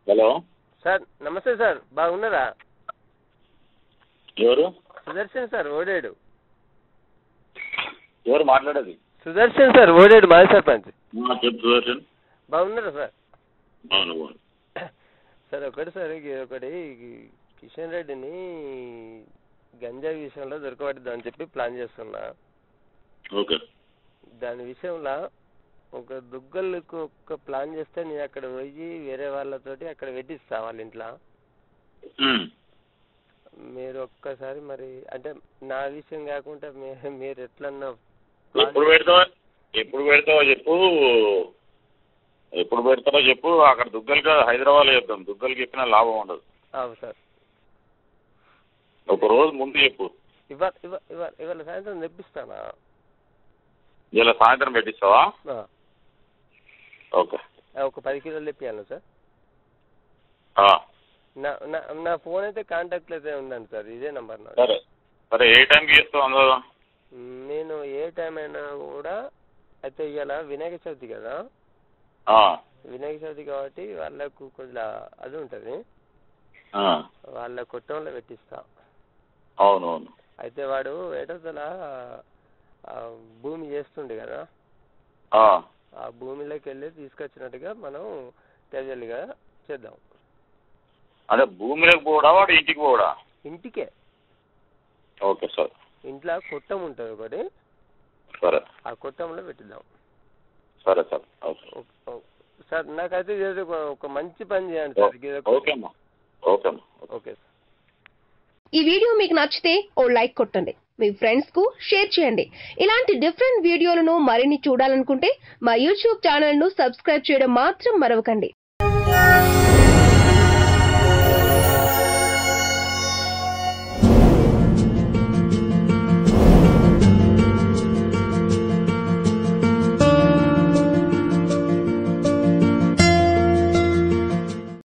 Hello sir నమస్తే sir బాగున్నారా ఎవరు సుదర్శన్ సార్ ఓడేడు ఎవరు మాట్లాడేది సుదర్శన్ సార్ ఓడేడు మాజీ సర్పంచ్ ఆ, చెప్పు సుదర్శన్ బాగున్నారా సార్ అవును అవును. సార్ ఒకటి సార్ ఇది ఒకటి కిషన్ రెడ్డిని గంజాయి విషయంలో దొరకబడిద్దామని చెప్పి ప్లాన్ చేస్తున్నా ఓకే దాని విషయంలో ఒక దుగ్గలకు ఒక ప్లాన్ చేస్తే నేను అక్కడ పోయి వేరే వాళ్ళతోటి అక్కడ పెట్టిస్తా వాళ్ళ ఇంట్లో ఉమ్. మీరు ఒక్కసారి మరి అంటే నా విషయం కాకుండా మీ- మీరు ఎట్లన్నా plan ఎప్పుడు పెడతావో ఎప్పుడు పెడతావో చెప్పు ఎప్పుడు పెడతావో చెప్పు అక్కడ దుగ్గలకి హైదరాబాద్ చెప్తాం దుగ్గలకి చెప్పినా లాభం ఉండదు అవు సార్ ఒక రోజు ముందు చెప్పు ఇవాళ ఇవాళ ఇవాళ ఇవాళ సాయంత్రం తెప్పిస్తానా ఇలా సాయంత్రం పెట్టిస్తావా ఆ, ఓకే ఒక పది కిలోలు తెప్పియాలి సార్ ఆ, నా నా నా ఫోన్ అయితే కాంటాక్ట్లో అయితే ఉందండి సార్ ఇదే నెంబర్ నా సరే సరే ఏ టైంకి చేస్తావు అందులో నేను ఏ టైం అయినా కూడా అయితే ఇవాళ వినాయక చవితి కదా ఆ, వినాయక చవితి కాబట్టి వాళ్ళకు కొంచెం అది ఉంటుంది ఆ, వాళ్ళ కొట్టంలో పెట్టిస్తా అవును అవును అయితే వాడు ఏటోతల భూమి చేస్తుండే కదా ఆ, ఆ భూమిలోకి వెళ్ళి తీసుకొచ్చినట్టుగా మనం క్యాజువల్గా చేద్దాం అదే భూమిలోకి పోవడా వాడు ఇంటికి పోవడా ఇంటికే ఓకే సార్ ఇంట్లో కొట్టం ఉంటుంది ఒకటి సరే ఆ కొట్టంలో పెట్టిద్దాం సరే సార్ ఓకే ఓ- ఓ- సార్ నాకైతే ఇది ఒక ఒక మంచి పని చేయండి సార్ ఇది ఒక- ఓకే అమ్మా ఓకే అమ్మా ఓకే సార్ ఈ వీడియో మీకు నచ్చితే ఓ లైక్ కొట్టండి మీ ఫ్రెండ్స్ కు షేర్ చేయండి ఇలాంటి డిఫరెంట్ వీడియోలను మరిన్ని చూడాలనుకుంటే మా యూట్యూబ్ ఛానల్ ను సబ్స్క్రైబ్ చేయడం మాత్రం మరవకండి